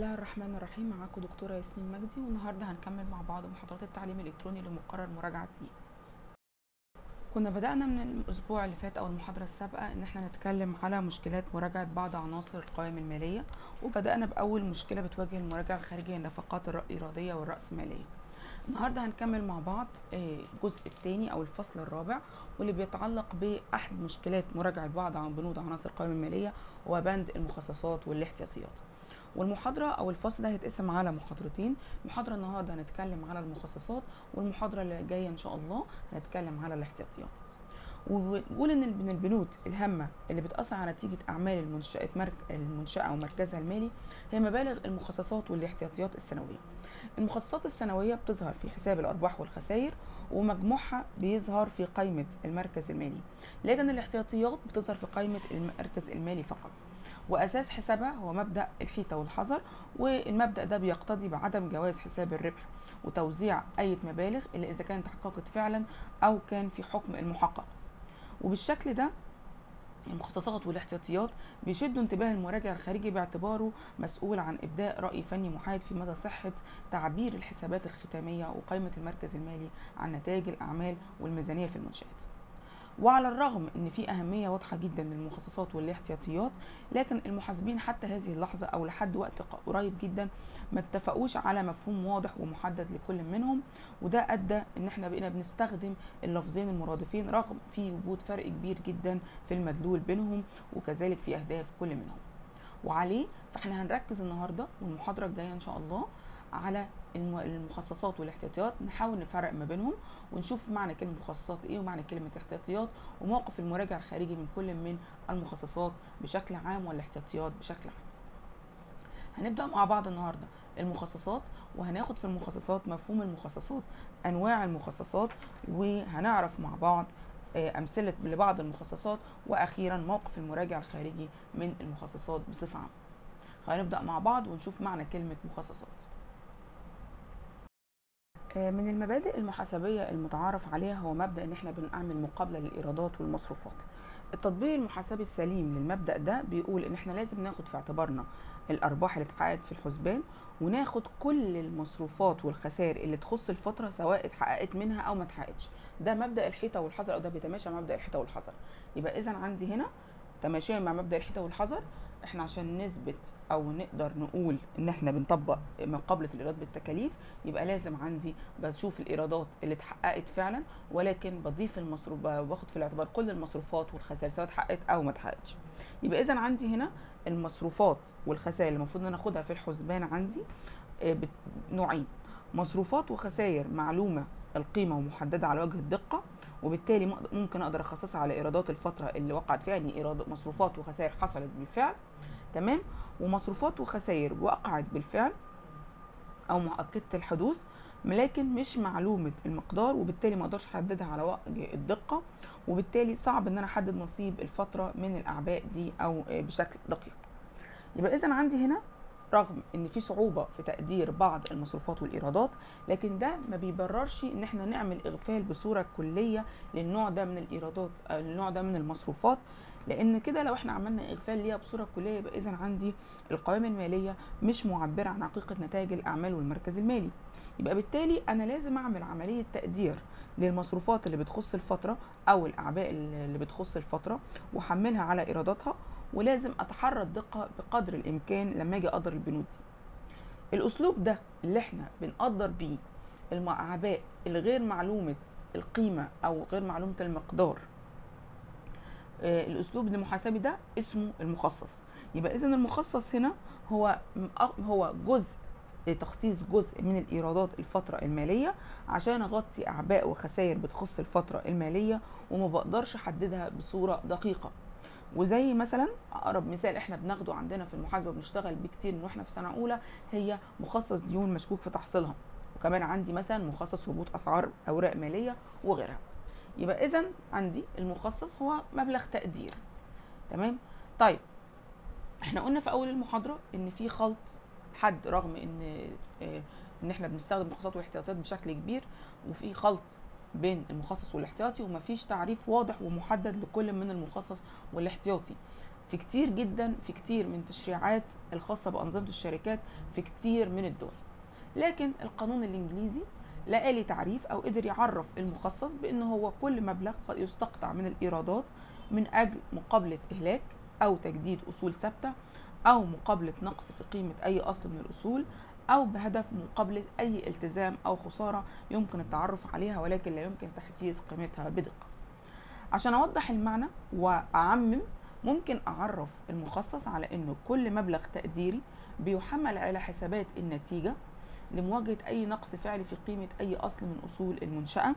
الله الرحمن الرحيم معاكم دكتورة ياسمين مجدي والنهاردة هنكمل مع بعض محاضرات التعليم الإلكتروني لمقرر مراجعة 2 كنا بدأنا من الأسبوع اللي فات أو المحاضرة السابقة إن احنا نتكلم على مشكلات مراجعة بعض عناصر القوائم المالية وبدأنا بأول مشكلة بتواجه المراجعة الخارجية النفقات الإيرادية والرأسمالية النهاردة هنكمل مع بعض الجزء الثاني أو الفصل الرابع واللي بيتعلق بأحد مشكلات مراجعة بعض عن بنود عناصر القوائم المالية وبند المخصصات والاحتياطيات والمحاضرة أو الفصل ده هيتقسم على محاضرتين محاضرة النهاردة هنتكلم على المخصصات والمحاضرة اللي جاية إن شاء الله هنتكلم على الاحتياطيات ونقول ان من البنود الهامه اللي بتاثر على نتيجه اعمال المنشات مرك... المنشاه ومركزها المالي هي مبالغ المخصصات والاحتياطيات السنويه المخصصات السنويه بتظهر في حساب الارباح والخسائر ومجموعها بيظهر في قائمه المركز المالي لكن الاحتياطيات بتظهر في قائمه المركز المالي فقط واساس حسابها هو مبدا الحيطه والحذر والمبدا ده بيقتضي بعدم جواز حساب الربح وتوزيع اي مبالغ الا اذا كانت تحققت فعلا او كان في حكم المحقق وبالشكل ده المخصصات والاحتياطيات بيشدوا انتباه المراجع الخارجي باعتباره مسؤول عن ابداء راي فني محايد في مدى صحه تعبير الحسابات الختاميه وقائمه المركز المالي عن نتائج الاعمال والميزانيه في المنشات وعلى الرغم ان في اهميه واضحه جدا للمخصصات والاحتياطيات لكن المحاسبين حتى هذه اللحظه او لحد وقت قريب جدا ما اتفقوش على مفهوم واضح ومحدد لكل منهم وده ادى ان احنا بقينا بنستخدم اللفظين المرادفين رغم في وجود فرق كبير جدا في المدلول بينهم وكذلك في اهداف كل منهم وعليه فاحنا هنركز النهارده والمحاضره الجايه ان شاء الله على المخصصات والاحتياطيات نحاول نفرق ما بينهم ونشوف معنى كلمه مخصصات ايه ومعنى كلمه احتياطيات وموقف المراجع الخارجي من كل من المخصصات بشكل عام والاحتياطيات بشكل عام هنبدا مع بعض النهارده المخصصات وهناخد في المخصصات مفهوم المخصصات انواع المخصصات وهنعرف مع بعض امثله لبعض المخصصات واخيرا موقف المراجع الخارجي من المخصصات بصفه عامه خلينا نبدا مع بعض ونشوف معنى كلمه مخصصات من المبادئ المحاسبية المتعارف عليها هو مبدأ ان احنا بنعمل مقابلة للإيرادات والمصروفات التطبيق المحاسبي السليم للمبدأ ده بيقول ان احنا لازم ناخد في اعتبارنا الأرباح اللي اتحققت في الحسبان وناخد كل المصروفات والخسائر اللي تخص الفترة سواء اتحققت منها أو ما اتحققتش ده مبدأ الحيطة والحذر أو ده بيتماشى مع مبدأ الحيطة والحذر يبقى إذا عندي هنا تماشيا مع مبدأ الحيطة والحذر احنا عشان نثبت او نقدر نقول ان احنا بنطبق مقابله الايراد بالتكاليف يبقى لازم عندي بشوف الايرادات اللي اتحققت فعلا ولكن بضيف المصروف باخد في الاعتبار كل المصروفات والخسائر سواء اتحققت او ما اتحققتش يبقى اذا عندي هنا المصروفات والخسائر اللي المفروض ان انا اخدها في الحسبان عندي نوعين مصروفات وخسائر معلومه القيمه ومحدده على وجه الدقه وبالتالي ممكن اقدر اخصصها على ايرادات الفتره اللي وقعت فيها يعني ايراد مصروفات وخسائر حصلت بالفعل تمام ومصروفات وخسائر وقعت بالفعل او مؤكده الحدوث لكن مش معلومه المقدار وبالتالي ما اقدرش احددها على وجه الدقه وبالتالي صعب ان انا احدد نصيب الفتره من الاعباء دي او بشكل دقيق يبقى اذا عندي هنا رغم ان في صعوبه في تقدير بعض المصروفات والايرادات لكن ده ما بيبررش ان احنا نعمل اغفال بصوره كليه للنوع ده من الايرادات او النوع ده من المصروفات لان كده لو احنا عملنا اغفال ليها بصوره كليه يبقى اذا عندي القوائم الماليه مش معبره عن حقيقه نتائج الاعمال والمركز المالي يبقى بالتالي انا لازم اعمل عمليه تقدير للمصروفات اللي بتخص الفتره او الاعباء اللي بتخص الفتره واحملها على ايراداتها ولازم اتحرى الدقه بقدر الامكان لما اجي اقدر البنود دي الاسلوب ده اللي احنا بنقدر بيه الاعباء الغير معلومه القيمه او غير معلومه المقدار آه الاسلوب المحاسبي ده اسمه المخصص يبقى اذا المخصص هنا هو هو جزء تخصيص جزء من الايرادات الفتره الماليه عشان اغطي اعباء وخسائر بتخص الفتره الماليه وما بقدرش احددها بصوره دقيقه وزي مثلا اقرب مثال احنا بناخده عندنا في المحاسبه بنشتغل بيه كتير من واحنا في سنه اولى هي مخصص ديون مشكوك في تحصيلها وكمان عندي مثلا مخصص هبوط اسعار اوراق ماليه وغيرها يبقى اذا عندي المخصص هو مبلغ تقدير تمام طيب احنا قلنا في اول المحاضره ان في خلط حد رغم ان ان احنا بنستخدم مخصصات واحتياطات بشكل كبير وفي خلط بين المخصص والاحتياطي ومفيش تعريف واضح ومحدد لكل من المخصص والاحتياطي في كتير جدا في كتير من التشريعات الخاصة بأنظمة الشركات في كتير من الدول لكن القانون الإنجليزي لقى لي تعريف أو قدر يعرف المخصص بأن هو كل مبلغ قد يستقطع من الإيرادات من أجل مقابلة إهلاك أو تجديد أصول ثابتة أو مقابلة نقص في قيمة أي أصل من الأصول أو بهدف مقابلة أي التزام أو خسارة يمكن التعرف عليها ولكن لا يمكن تحديد قيمتها بدقة عشان أوضح المعنى وأعمم ممكن أعرف المخصص على أنه كل مبلغ تقديري بيحمل على حسابات النتيجة لمواجهة أي نقص فعلي في قيمة أي أصل من أصول المنشأة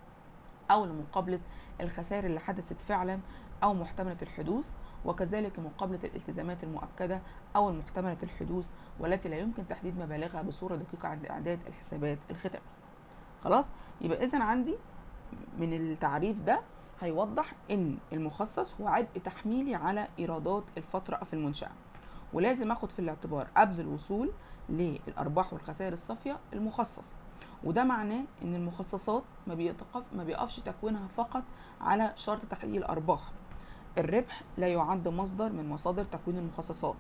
أو لمقابلة الخسائر اللي حدثت فعلا أو محتملة الحدوث وكذلك مقابلة الالتزامات المؤكدة أو المحتملة الحدوث والتي لا يمكن تحديد مبالغها بصورة دقيقة عند إعداد الحسابات الختامية خلاص يبقى إذا عندي من التعريف ده هيوضح ان المخصص هو عبء تحميلي على ايرادات الفتره في المنشاه ولازم اخد في الاعتبار قبل الوصول للارباح والخسائر الصافيه المخصص وده معناه ان المخصصات ما بيتقف ما بيقفش تكوينها فقط على شرط تحقيق الارباح الربح لا يعد مصدر من مصادر تكوين المخصصات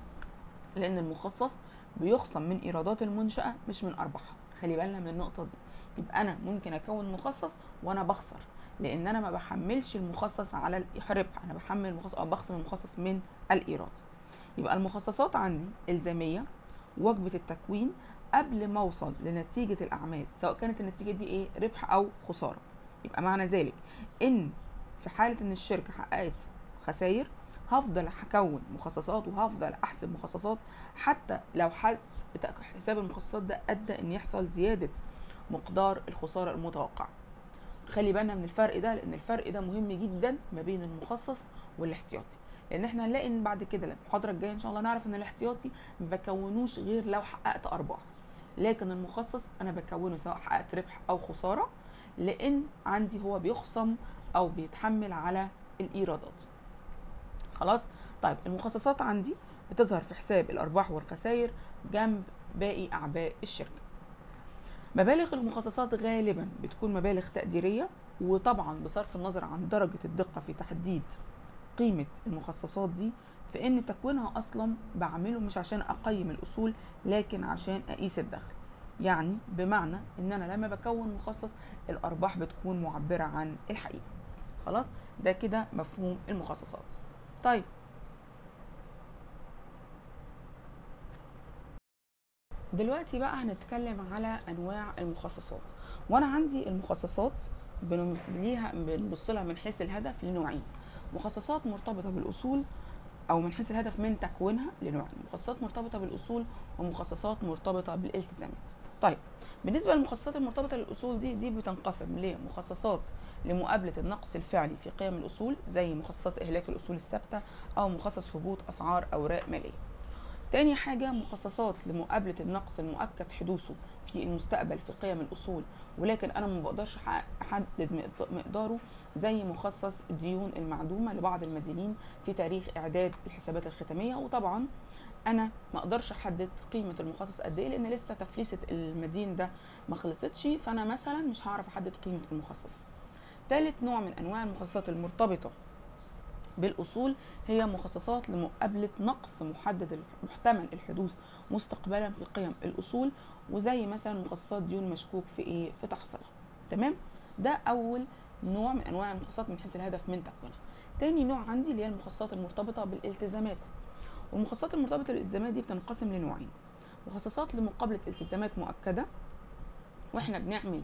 لان المخصص بيخصم من ايرادات المنشاه مش من ارباحها خلي بالنا من النقطه دي يبقى انا ممكن اكون مخصص وانا بخسر لان انا ما بحملش المخصص على الربح انا بحمل المخصص او بخصم المخصص من الايراد يبقى المخصصات عندي الزاميه وجبه التكوين قبل ما اوصل لنتيجه الاعمال سواء كانت النتيجه دي ايه ربح او خساره يبقى معنى ذلك ان في حاله ان الشركه حققت خسائر هفضل هكون مخصصات وهفضل احسب مخصصات حتى لو حد حساب المخصصات ده ادى ان يحصل زياده مقدار الخساره المتوقعه خلي بالنا من الفرق ده لان الفرق ده مهم جدا ما بين المخصص والاحتياطي لان احنا هنلاقي ان بعد كده المحاضره الجايه ان شاء الله نعرف ان الاحتياطي ما بكونوش غير لو حققت ارباح لكن المخصص انا بكونه سواء حققت ربح او خساره لان عندي هو بيخصم او بيتحمل على الايرادات خلاص طيب المخصصات عندي بتظهر في حساب الارباح والخسائر جنب باقي اعباء الشركه مبالغ المخصصات غالبا بتكون مبالغ تقديريه وطبعا بصرف النظر عن درجه الدقه في تحديد قيمه المخصصات دي فان تكوينها اصلا بعمله مش عشان اقيم الاصول لكن عشان اقيس الدخل يعني بمعنى ان انا لما بكون مخصص الارباح بتكون معبره عن الحقيقه خلاص ده كده مفهوم المخصصات طيب دلوقتي بقى هنتكلم على انواع المخصصات وانا عندي المخصصات ليها بنبص لها من حيث الهدف لنوعين مخصصات مرتبطه بالاصول او من حيث الهدف من تكوينها لنوعين مخصصات مرتبطه بالاصول ومخصصات مرتبطه بالالتزامات طيب بالنسبه للمخصصات المرتبطه بالاصول دي دي بتنقسم لمخصصات لمقابله النقص الفعلي في قيم الاصول زي مخصصات اهلاك الاصول الثابته او مخصص هبوط اسعار اوراق ماليه تاني حاجة مخصصات لمقابلة النقص المؤكد حدوثه في المستقبل في قيم الأصول ولكن أنا ما بقدرش أحدد مقداره زي مخصص الديون المعدومة لبعض المدينين في تاريخ إعداد الحسابات الختامية وطبعا أنا ما أقدرش أحدد قيمة المخصص قد إيه لأن لسه تفليسة المدين ده ما خلصتش فأنا مثلا مش هعرف أحدد قيمة المخصص ثالث نوع من أنواع المخصصات المرتبطة بالاصول هي مخصصات لمقابله نقص محدد محتمل الحدوث مستقبلا في قيم الاصول وزي مثلا مخصصات ديون مشكوك في ايه في تحصيلها تمام ده اول نوع من انواع المخصصات من حيث الهدف من تكوينها تاني نوع عندي اللي هي المخصصات المرتبطه بالالتزامات والمخصصات المرتبطه بالالتزامات دي بتنقسم لنوعين مخصصات لمقابله التزامات مؤكده واحنا بنعمل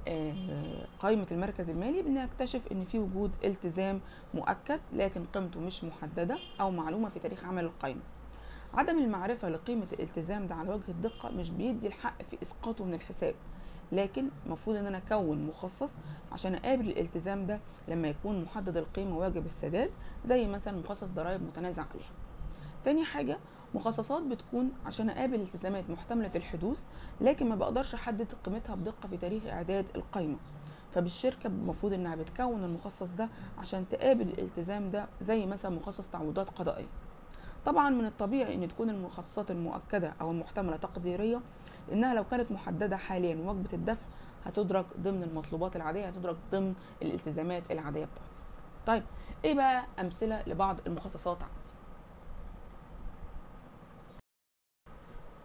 قائمة المركز المالي بنكتشف ان في وجود التزام مؤكد لكن قيمته مش محددة او معلومة في تاريخ عمل القائمة عدم المعرفة لقيمة الالتزام ده على وجه الدقة مش بيدي الحق في اسقاطه من الحساب لكن المفروض ان انا اكون مخصص عشان اقابل الالتزام ده لما يكون محدد القيمة واجب السداد زي مثلا مخصص ضرائب متنازع عليها تاني حاجة مخصصات بتكون عشان اقابل التزامات محتمله الحدوث لكن ما بقدرش احدد قيمتها بدقه في تاريخ اعداد القائمه فبالشركه المفروض انها بتكون المخصص ده عشان تقابل الالتزام ده زي مثلا مخصص تعويضات قضائيه طبعا من الطبيعي ان تكون المخصصات المؤكده او المحتمله تقديريه لانها لو كانت محدده حاليا وجبه الدفع هتدرج ضمن المطلوبات العاديه هتدرج ضمن الالتزامات العاديه بتاعتي طيب ايه بقى امثله لبعض المخصصات عندي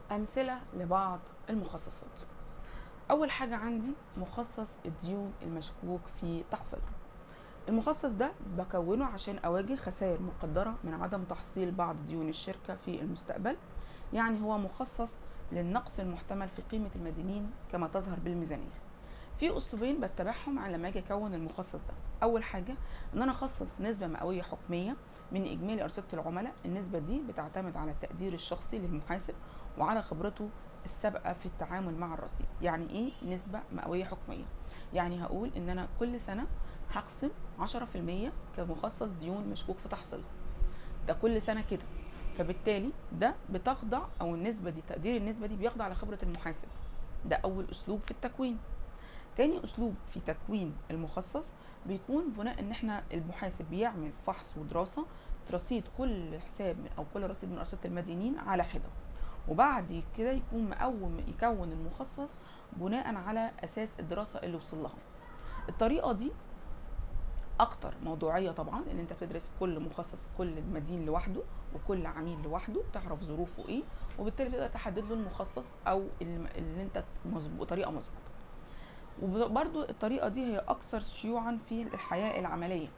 امثله لبعض المخصصات اول حاجه عندي مخصص الديون المشكوك في تحصيلها المخصص ده بكونه عشان اواجه خسائر مقدره من عدم تحصيل بعض ديون الشركه في المستقبل يعني هو مخصص للنقص المحتمل في قيمه المدينين كما تظهر بالميزانيه في اسلوبين بتبعهم على لما اجي اكون المخصص ده اول حاجه ان انا اخصص نسبه مئويه حكميه من اجمالي ارصده العملاء النسبه دي بتعتمد على التقدير الشخصي للمحاسب وعلى خبرته السابقه في التعامل مع الرصيد يعني ايه نسبه مئويه حكميه يعني هقول ان انا كل سنه هقسم 10% كمخصص ديون مشكوك في تحصيلها ده كل سنه كده فبالتالي ده بتخضع او النسبه دي تقدير النسبه دي بيخضع على خبره المحاسب ده اول اسلوب في التكوين تاني اسلوب في تكوين المخصص بيكون بناء ان احنا المحاسب بيعمل فحص ودراسه رصيد كل حساب من او كل رصيد من ارصده المدينين على حده وبعد كده يكون مقوم يكون المخصص بناء على اساس الدراسه اللي وصل لها الطريقه دي اكتر موضوعيه طبعا لان انت بتدرس كل مخصص كل مدين لوحده وكل عميل لوحده تعرف ظروفه ايه وبالتالي تقدر تحدد له المخصص او اللي انت مظبوط طريقه مظبوطه وبرضو الطريقه دي هي اكثر شيوعا في الحياه العمليه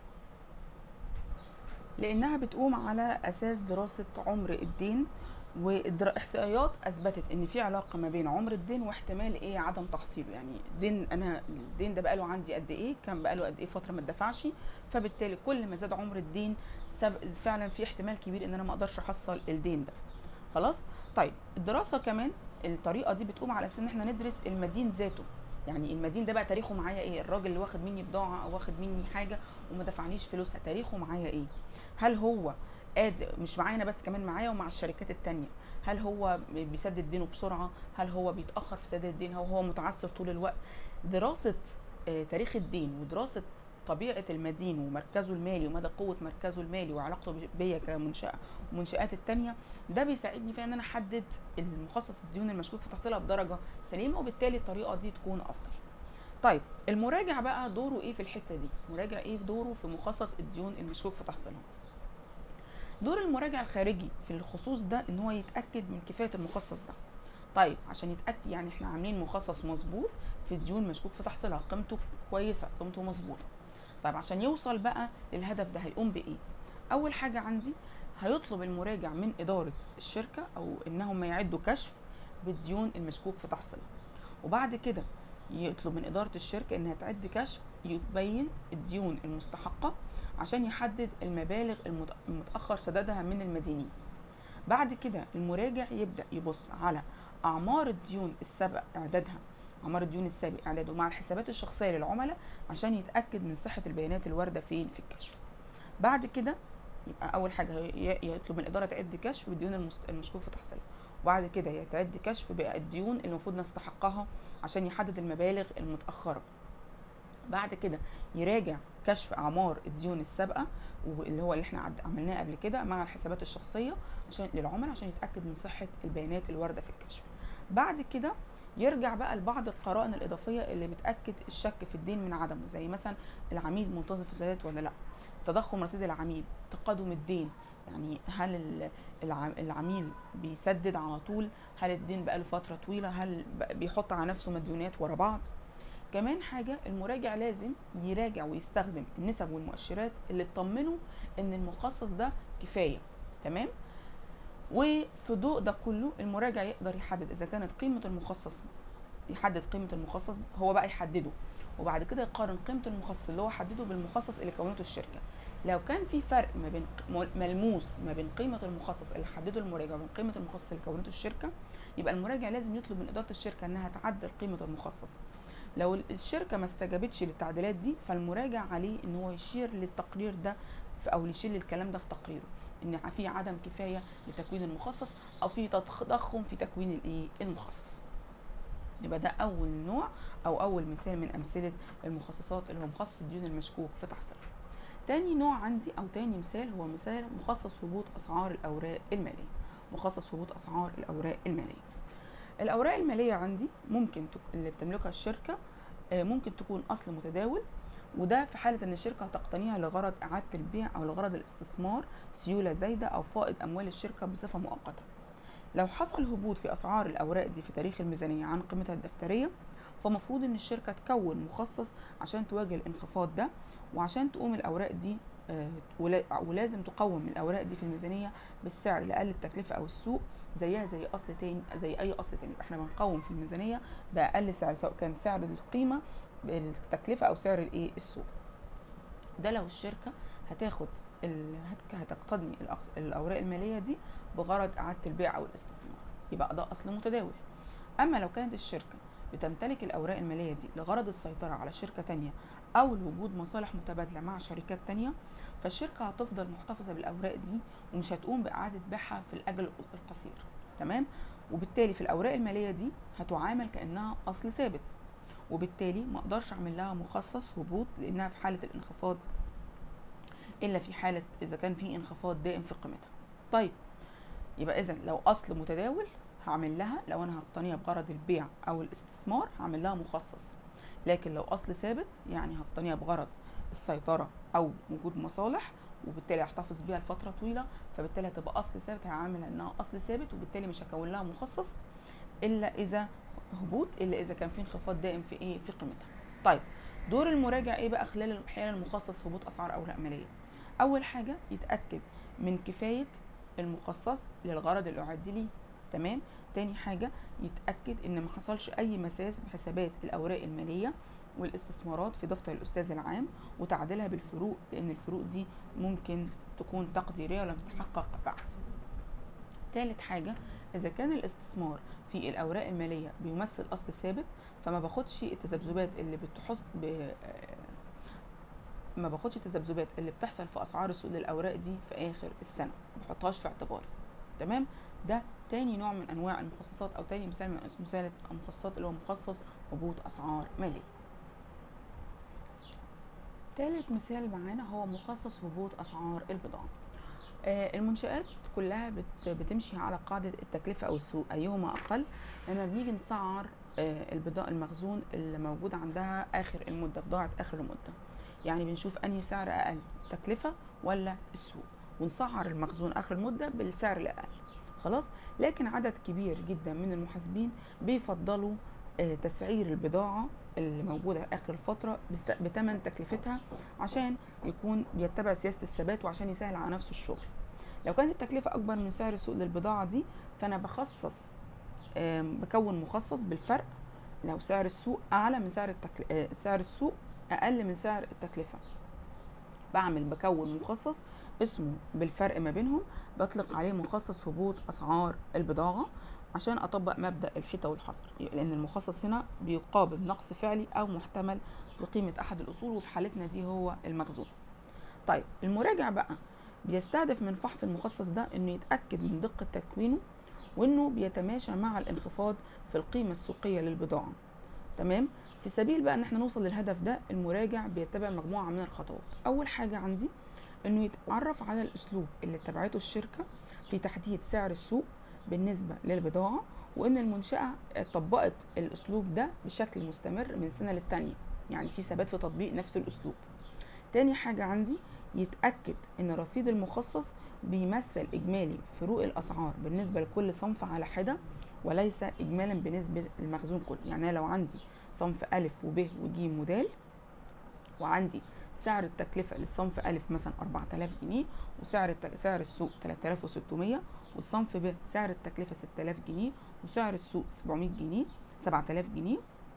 لانها بتقوم على اساس دراسه عمر الدين واحصائيات اثبتت ان في علاقه ما بين عمر الدين واحتمال ايه عدم تحصيله يعني دين انا الدين ده بقاله عندي قد ايه كان بقاله قد ايه فتره ما اتدفعش فبالتالي كل ما زاد عمر الدين فعلا في احتمال كبير ان انا ما اقدرش احصل الدين ده خلاص طيب الدراسه كمان الطريقه دي بتقوم على اساس ان احنا ندرس المدين ذاته يعني المدين ده بقى تاريخه معايا ايه الراجل اللي واخد مني بضاعه او واخد مني حاجه وما دفعنيش فلوسها تاريخه معايا ايه هل هو قادر مش معايا انا بس كمان معايا ومع الشركات التانية هل هو بيسدد دينه بسرعه هل هو بيتاخر في سداد الدين هل هو متعثر طول الوقت دراسه تاريخ الدين ودراسه طبيعه المدين ومركزه المالي ومدى قوه مركزه المالي وعلاقته بيا كمنشاه ومنشات التانية ده بيساعدني في ان انا احدد المخصص الديون المشكوك في تحصيلها بدرجه سليمه وبالتالي الطريقه دي تكون افضل طيب المراجع بقى دوره ايه في الحته دي مراجع ايه في دوره في مخصص الديون المشكوك في تحصيلها دور المراجع الخارجي في الخصوص ده ان هو يتاكد من كفايه المخصص ده طيب عشان يتاكد يعني احنا عاملين مخصص مظبوط في الديون مشكوك في تحصيلها قيمته كويسه قيمته مظبوطه طيب عشان يوصل بقى للهدف ده هيقوم بايه اول حاجه عندي هيطلب المراجع من اداره الشركه او انهم يعدوا كشف بالديون المشكوك في تحصيلها وبعد كده يطلب من اداره الشركه انها تعد كشف يبين الديون المستحقه عشان يحدد المبالغ المتاخر سدادها من المدينين بعد كده المراجع يبدا يبص على اعمار الديون السابق اعدادها اعمار الديون السابق اعداده مع الحسابات الشخصيه للعملاء عشان يتاكد من صحه البيانات الوارده فين في الكشف بعد كده يبقى اول حاجه يطلب من الاداره تعد كشف بالديون المشكوك في تحصيلها وبعد كده يتعد كشف بقى الديون اللي المفروض نستحقها عشان يحدد المبالغ المتاخره بعد كده يراجع كشف اعمار الديون السابقه واللي هو اللي احنا عملناه قبل كده مع الحسابات الشخصيه عشان للعملاء عشان يتاكد من صحه البيانات الوارده في الكشف بعد كده يرجع بقى لبعض القرائن الاضافيه اللي بتاكد الشك في الدين من عدمه زي مثلا العميل منتظم في السداد ولا لا تضخم رصيد العميل تقادم الدين يعني هل العميل بيسدد على طول هل الدين بقاله فتره طويله هل بيحط على نفسه مديونات ورا بعض كمان حاجة المراجع لازم يراجع ويستخدم النسب والمؤشرات اللي تطمنه ان المخصص ده كفاية تمام وفي ضوء ده كله المراجع يقدر يحدد اذا كانت قيمة المخصص يحدد قيمة المخصص هو بقى يحدده وبعد كده يقارن قيمة المخصص اللي هو حدده بالمخصص اللي كونته الشركة لو كان في فرق ما بين ملموس ما بين قيمة المخصص اللي حدده المراجع وبين قيمة المخصص اللي كونته الشركة يبقى المراجع لازم يطلب من إدارة الشركة إنها تعدل قيمة المخصص لو الشركه ما استجابتش للتعديلات دي فالمراجع عليه ان هو يشير للتقرير ده او يشير للكلام ده في تقريره ان في عدم كفايه لتكوين المخصص او في تضخم في تكوين الايه المخصص يبقى ده اول نوع او اول مثال من امثله المخصصات اللي هو مخصص الديون المشكوك في تحصيلها تاني نوع عندي او تاني مثال هو مثال مخصص هبوط اسعار الاوراق الماليه مخصص هبوط اسعار الاوراق الماليه الاوراق الماليه عندي ممكن تك... اللي بتملكها الشركه ممكن تكون اصل متداول وده في حاله ان الشركه تقتنيها لغرض اعاده البيع او لغرض الاستثمار سيوله زايده او فائض اموال الشركه بصفه مؤقته لو حصل هبوط في اسعار الاوراق دي في تاريخ الميزانيه عن قيمتها الدفتريه فمفروض ان الشركه تكون مخصص عشان تواجه الانخفاض ده وعشان تقوم الاوراق دي آه، ولا- ولازم تقوم الاوراق دي في الميزانيه بالسعر لاقل التكلفه او السوق زيها زي اصل تاني زي اي اصل تاني يبقى احنا بنقوم في الميزانيه باقل سعر سواء كان سعر القيمه التكلفه او سعر الايه السوق ده لو الشركه هتاخد ال- هت- هتقتضي الأق- الاوراق الماليه دي بغرض اعاده البيع او الاستثمار يبقى ده اصل متداول اما لو كانت الشركه بتمتلك الاوراق الماليه دي لغرض السيطره على شركه تانية او لوجود مصالح متبادله مع شركات تانية فالشركه هتفضل محتفظه بالاوراق دي ومش هتقوم باعاده بيعها في الاجل القصير تمام وبالتالي في الاوراق الماليه دي هتعامل كانها اصل ثابت وبالتالي ما اقدرش اعمل لها مخصص هبوط لانها في حاله الانخفاض الا في حاله اذا كان في انخفاض دائم في قيمتها طيب يبقى اذا لو اصل متداول هعمل لها لو انا هقتنيها بغرض البيع او الاستثمار هعمل لها مخصص لكن لو اصل ثابت يعني هقتنيها بغرض السيطره او وجود مصالح وبالتالي هحتفظ بيها لفتره طويله فبالتالي هتبقى اصل ثابت هعمل انها اصل ثابت وبالتالي مش هكون لها مخصص الا اذا هبوط الا اذا كان في انخفاض دائم في ايه في قيمتها طيب دور المراجع ايه بقى خلال الحين المخصص هبوط اسعار اوراق ماليه اول حاجه يتاكد من كفايه المخصص للغرض اللي اعد ليه تمام تاني حاجه يتاكد ان ما حصلش اي مساس بحسابات الاوراق الماليه والاستثمارات في دفتر الاستاذ العام وتعديلها بالفروق لان الفروق دي ممكن تكون تقديريه ولم تتحقق بعد تالت حاجه اذا كان الاستثمار في الاوراق الماليه بيمثل اصل ثابت فما باخدش التذبذبات اللي بتحص ب... ما باخدش التذبذبات اللي بتحصل في اسعار السوق للاوراق دي في اخر السنه ما بحطهاش في اعتباري تمام ده تاني نوع من انواع المخصصات او تاني مثال من مثال المخصصات اللي هو مخصص هبوط اسعار ماليه تالت مثال معانا هو مخصص هبوط اسعار البضاعه آه، المنشآت كلها بت- بتمشي على قاعدة التكلفة أو السوق أيهما أقل لما بنيجي نسعر آه، البضاعة المخزون اللي موجود عندها آخر المدة بضاعة آخر المدة يعني بنشوف أنهي سعر أقل تكلفة ولا السوق ونسعر المخزون آخر المدة بالسعر الأقل خلاص لكن عدد كبير جدا من المحاسبين بيفضلوا آه، تسعير البضاعة اللي موجودة آخر الفترة بست- بتمن تكلفتها عشان يكون بيتبع سياسة الثبات وعشان يسهل على نفسه الشغل لو كانت التكلفة أكبر من سعر السوق للبضاعة دي فأنا بخصص آم، بكون مخصص بالفرق لو سعر السوق أعلى من سعر التكل... آه، سعر السوق أقل من سعر التكلفة بعمل بكون مخصص اسمه بالفرق ما بينهم بطلق عليه مخصص هبوط أسعار البضاعة عشان أطبق مبدأ الحيطة والحصر لأن المخصص هنا بيقابل نقص فعلي أو محتمل في قيمة أحد الأصول وفي حالتنا دي هو المخزون طيب المراجع بقى بيستهدف من فحص المخصص ده انه يتاكد من دقه تكوينه وانه بيتماشى مع الانخفاض في القيمه السوقيه للبضاعه تمام في سبيل بقى ان احنا نوصل للهدف ده المراجع بيتبع مجموعه من الخطوات اول حاجه عندي انه يتعرف على الاسلوب اللي اتبعته الشركه في تحديد سعر السوق بالنسبه للبضاعه وان المنشاه طبقت الاسلوب ده بشكل مستمر من سنه للتانيه يعني في ثبات في تطبيق نفس الاسلوب تاني حاجة عندي يتأكد إن رصيد المخصص بيمثل إجمالي فروق الأسعار بالنسبة لكل صنف على حدة وليس إجمالا بالنسبة للمخزون كله يعني أنا لو عندي صنف ألف وب وج ودال وعندي سعر التكلفة للصنف ألف مثلا 4000 جنيه وسعر الت... سعر السوق 3600 والصنف ب سعر التكلفة 6000 جنيه وسعر السوق 700 جنيه 7000 جنيه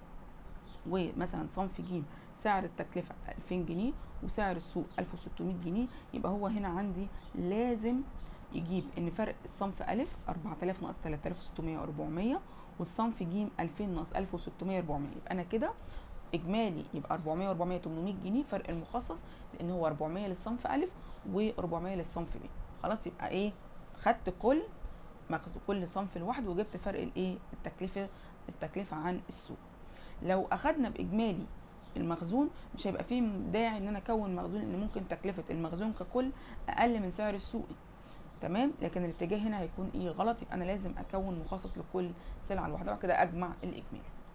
ومثلا صنف ج سعر التكلفة 2000 جنيه وسعر السوق 1600 جنيه يبقى هو هنا عندي لازم يجيب ان فرق الصنف ألف 4000 ناقص 3600 400 والصنف ج 2000 ناقص 1600 400 يبقى انا كده اجمالي يبقى 400 و400 800 جنيه فرق المخصص لان هو 400 للصنف ألف و400 للصنف ب خلاص يبقى ايه خدت كل مخزون كل صنف لوحده وجبت فرق الايه التكلفه التكلفه عن السوق لو اخدنا باجمالي المخزون مش هيبقى فيه داعي ان انا اكون مخزون ان ممكن تكلفه المخزون ككل اقل من سعر السوقي تمام لكن الاتجاه هنا هيكون ايه غلط يبقى انا لازم اكون مخصص لكل سلعه لوحدها وكده اجمع الاجمالي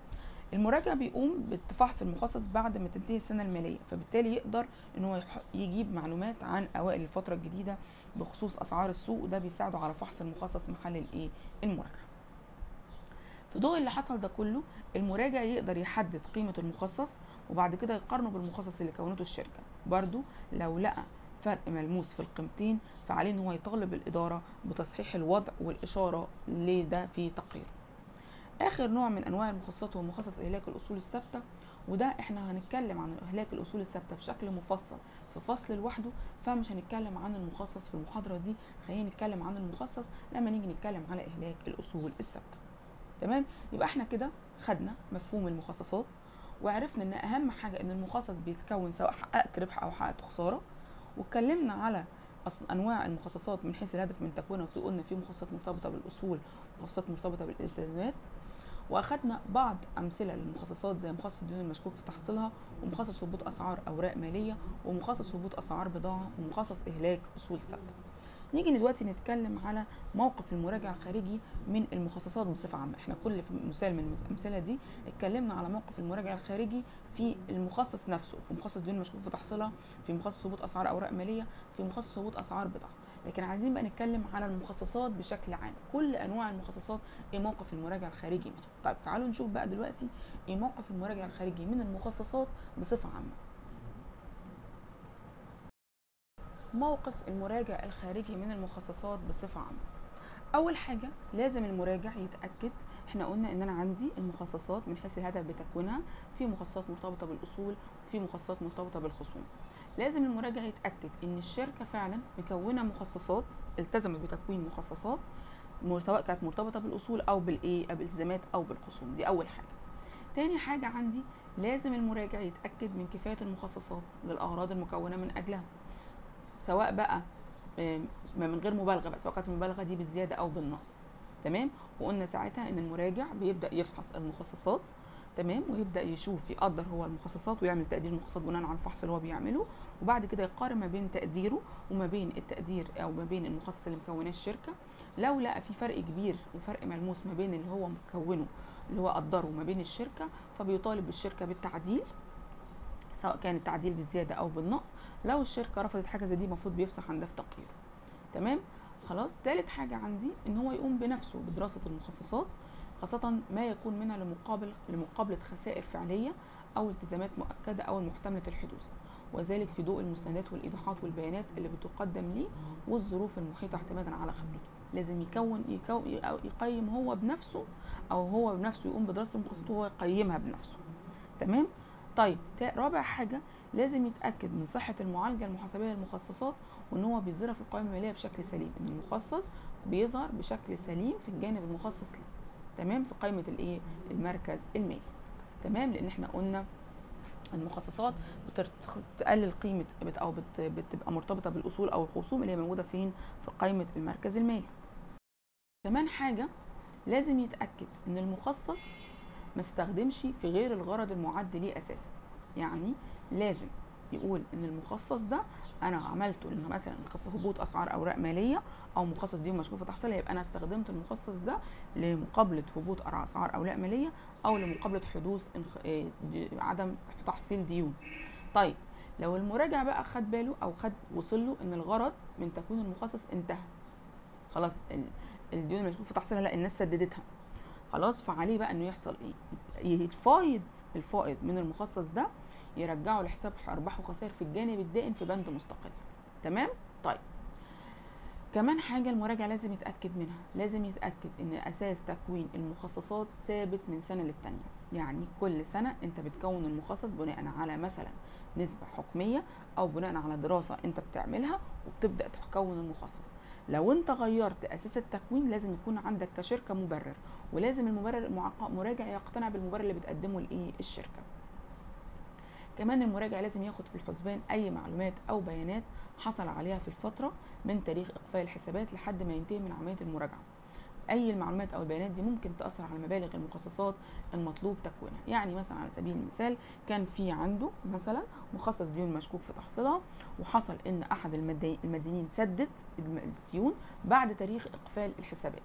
المراجع بيقوم بفحص المخصص بعد ما تنتهي السنه الماليه فبالتالي يقدر ان هو يح- يجيب معلومات عن اوائل الفتره الجديده بخصوص اسعار السوق وده بيساعده على فحص المخصص محل الايه المراجعه في ضوء اللي حصل ده كله المراجع يقدر يحدد قيمه المخصص وبعد كده يقارنه بالمخصص اللي كونته الشركه برضو لو لقى فرق ملموس في القيمتين فعليه ان هو يطالب الاداره بتصحيح الوضع والاشاره لده في تقريره اخر نوع من انواع المخصصات هو مخصص اهلاك الاصول الثابته وده احنا هنتكلم عن اهلاك الاصول الثابته بشكل مفصل في فصل لوحده فمش هنتكلم عن المخصص في المحاضره دي خلينا نتكلم عن المخصص لما نيجي نتكلم على اهلاك الاصول الثابته تمام يبقى احنا كده خدنا مفهوم المخصصات وعرفنا ان اهم حاجه ان المخصص بيتكون سواء حققت ربح او حققت خساره واتكلمنا على اصل انواع المخصصات من حيث الهدف من تكوينها في قلنا في مخصصات مرتبطه بالاصول مخصصات مرتبطه بالالتزامات واخدنا بعض امثله للمخصصات زي مخصص الديون المشكوك في تحصيلها ومخصص هبوط اسعار اوراق ماليه ومخصص هبوط اسعار بضاعه ومخصص اهلاك اصول ثابته نيجي دلوقتي نتكلم على موقف المراجع الخارجي من المخصصات بصفه عامه احنا كل في مثال من الامثله دي اتكلمنا على موقف المراجع الخارجي في المخصص نفسه في مخصص ديون مشكوك في تحصيلها في مخصص هبوط اسعار اوراق ماليه في مخصص هبوط اسعار بضاعه لكن عايزين بقى نتكلم على المخصصات بشكل عام كل انواع المخصصات ايه موقف المراجع الخارجي منها طيب تعالوا نشوف بقى دلوقتي ايه موقف المراجع الخارجي من المخصصات بصفه عامه موقف المراجع الخارجي من المخصصات بصفه عامه اول حاجه لازم المراجع يتاكد احنا قلنا ان انا عندي المخصصات من حيث الهدف بتكوينها في مخصصات مرتبطه بالاصول وفي مخصصات مرتبطه بالخصوم لازم المراجع يتاكد ان الشركه فعلا مكونه مخصصات التزمت بتكوين مخصصات سواء كانت مرتبطه بالاصول او بالايه بالالتزامات او بالخصوم دي اول حاجه تاني حاجه عندي لازم المراجع يتاكد من كفايه المخصصات للاغراض المكونه من اجلها سواء بقى من غير مبالغه بقى سواء كانت المبالغه دي بالزياده او بالنقص تمام وقلنا ساعتها ان المراجع بيبدا يفحص المخصصات تمام ويبدا يشوف يقدر هو المخصصات ويعمل تقدير المخصصات بناء على الفحص اللي هو بيعمله وبعد كده يقارن ما بين تقديره وما بين التقدير او ما بين المخصص اللي مكوناه الشركه لو لقى في فرق كبير وفرق ملموس ما بين اللي هو مكونه اللي هو قدره ما بين الشركه فبيطالب بالشركه بالتعديل سواء كان التعديل بالزياده او بالنقص لو الشركه رفضت حاجه زي دي المفروض بيفصح عن ده في تقريره تمام خلاص تالت حاجه عندي ان هو يقوم بنفسه بدراسه المخصصات خاصة ما يكون منها لمقابل لمقابلة خسائر فعلية أو التزامات مؤكدة أو المحتملة الحدوث وذلك في ضوء المستندات والإيضاحات والبيانات اللي بتقدم ليه والظروف المحيطة اعتمادا على خبرته لازم يكون, يكون يقيم هو بنفسه أو هو بنفسه يقوم بدراسة المخصصات وهو يقيمها بنفسه تمام طيب رابع حاجة لازم يتأكد من صحة المعالجة المحاسبية للمخصصات وإن هو بيظهرها في القائمة المالية بشكل سليم إن المخصص بيظهر بشكل سليم في الجانب المخصص ليه تمام في قائمه الايه المركز المالي تمام لان احنا قلنا المخصصات بتقلل قيمه او بتبقى مرتبطه بالاصول او الخصوم اللي هي موجوده فين في قائمه المركز المالي كمان حاجه لازم يتاكد ان المخصص ما استخدمش في غير الغرض المعد ليه اساسا يعني لازم يقول ان المخصص ده انا عملته لان مثلا هبوط اسعار اوراق ماليه او مخصص ديون مشكوك في تحصيلها يبقى انا استخدمت المخصص ده لمقابله هبوط اسعار اوراق ماليه او لمقابله حدوث عدم تحصيل ديون طيب لو المراجع بقى خد باله او خد وصل له ان الغرض من تكوين المخصص انتهى خلاص الديون المشكوك في تحصيلها لا الناس سددتها خلاص فعليه بقى انه يحصل ايه الفايض الفائض من المخصص ده يرجعوا لحساب ارباح وخسائر في الجانب الدائن في بند مستقل تمام طيب كمان حاجة المراجع لازم يتأكد منها لازم يتأكد ان اساس تكوين المخصصات ثابت من سنة للتانية يعني كل سنة انت بتكون المخصص بناء على مثلا نسبة حكمية او بناء على دراسة انت بتعملها وبتبدأ تكون المخصص لو انت غيرت اساس التكوين لازم يكون عندك كشركة مبرر ولازم المبرر المراجع يقتنع بالمبرر اللي بتقدمه لايه الشركة كمان المراجع لازم ياخد في الحسبان اي معلومات او بيانات حصل عليها في الفتره من تاريخ اقفال الحسابات لحد ما ينتهي من عمليه المراجعه اي المعلومات او البيانات دي ممكن تاثر على مبالغ المخصصات المطلوب تكوينها يعني مثلا على سبيل المثال كان في عنده مثلا مخصص ديون مشكوك في تحصيلها وحصل ان احد المدينين سدد الديون بعد تاريخ اقفال الحسابات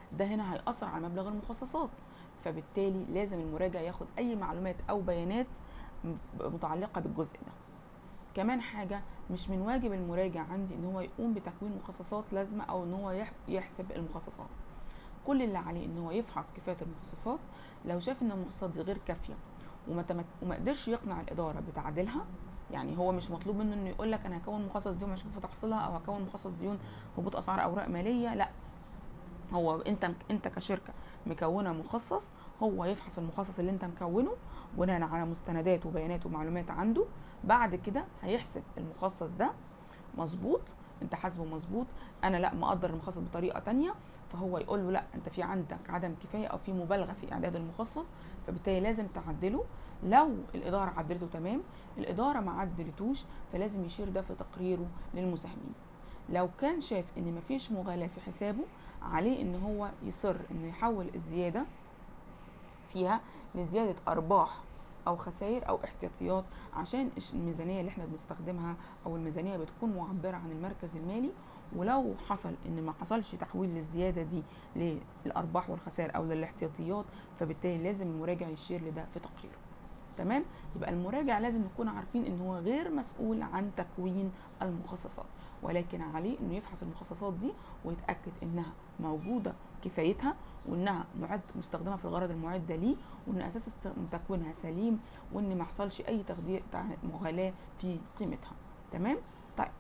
ده هنا هيأثر على مبلغ المخصصات فبالتالي لازم المراجع ياخد اي معلومات او بيانات م- متعلقه بالجزء ده كمان حاجه مش من واجب المراجع عندي ان هو يقوم بتكوين مخصصات لازمه او ان هو يح- يحسب المخصصات كل اللي عليه ان هو يفحص كفايه المخصصات لو شاف ان المخصصات دي غير كافيه وما تمك... وما قدرش يقنع الاداره بتعديلها يعني هو مش مطلوب منه انه يقول لك انا هكون مخصص ديون مشكوك في تحصيلها او هكون مخصص ديون هبوط اسعار اوراق ماليه لا هو انت انت كشركه مكونه مخصص هو يفحص المخصص اللي انت مكونه بناء على مستندات وبيانات ومعلومات عنده بعد كده هيحسب المخصص ده مظبوط انت حاسبه مظبوط انا لا مقدر المخصص بطريقه تانية فهو يقول له لا انت في عندك عدم كفايه او في مبالغه في اعداد المخصص فبالتالي لازم تعدله لو الاداره عدلته تمام الاداره ما عدلتوش فلازم يشير ده في تقريره للمساهمين لو كان شاف ان مفيش مغالاه في حسابه عليه ان هو يصر انه يحول الزياده فيها لزياده ارباح او خسائر او احتياطيات عشان الش- الميزانيه اللي احنا بنستخدمها او الميزانيه بتكون معبره عن المركز المالي ولو حصل ان ما حصلش تحويل للزياده دي للارباح والخسائر او للاحتياطيات فبالتالي لازم المراجع يشير لده في تقريره تمام يبقى المراجع لازم نكون عارفين ان هو غير مسؤول عن تكوين المخصصات ولكن عليه انه يفحص المخصصات دي ويتاكد انها موجوده كفايتها وانها معد مستخدمه في الغرض المعد ليه وان اساس است- تكوينها سليم وان ما حصلش اي تخدير تع- مغالاه في قيمتها تمام طيب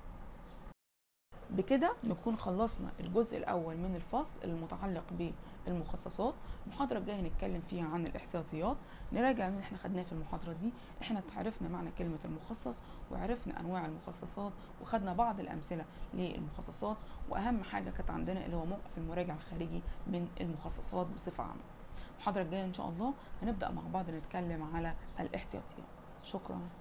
بكده نكون خلصنا الجزء الاول من الفصل المتعلق بالمخصصات المحاضره الجايه هنتكلم فيها عن الاحتياطيات نراجع اللي احنا خدناه في المحاضره دي احنا عرفنا معنى كلمه المخصص وعرفنا انواع المخصصات وخدنا بعض الامثله للمخصصات واهم حاجه كانت عندنا اللي هو موقف المراجع الخارجي من المخصصات بصفه عامه المحاضره الجايه ان شاء الله هنبدا مع بعض نتكلم على الاحتياطيات شكرا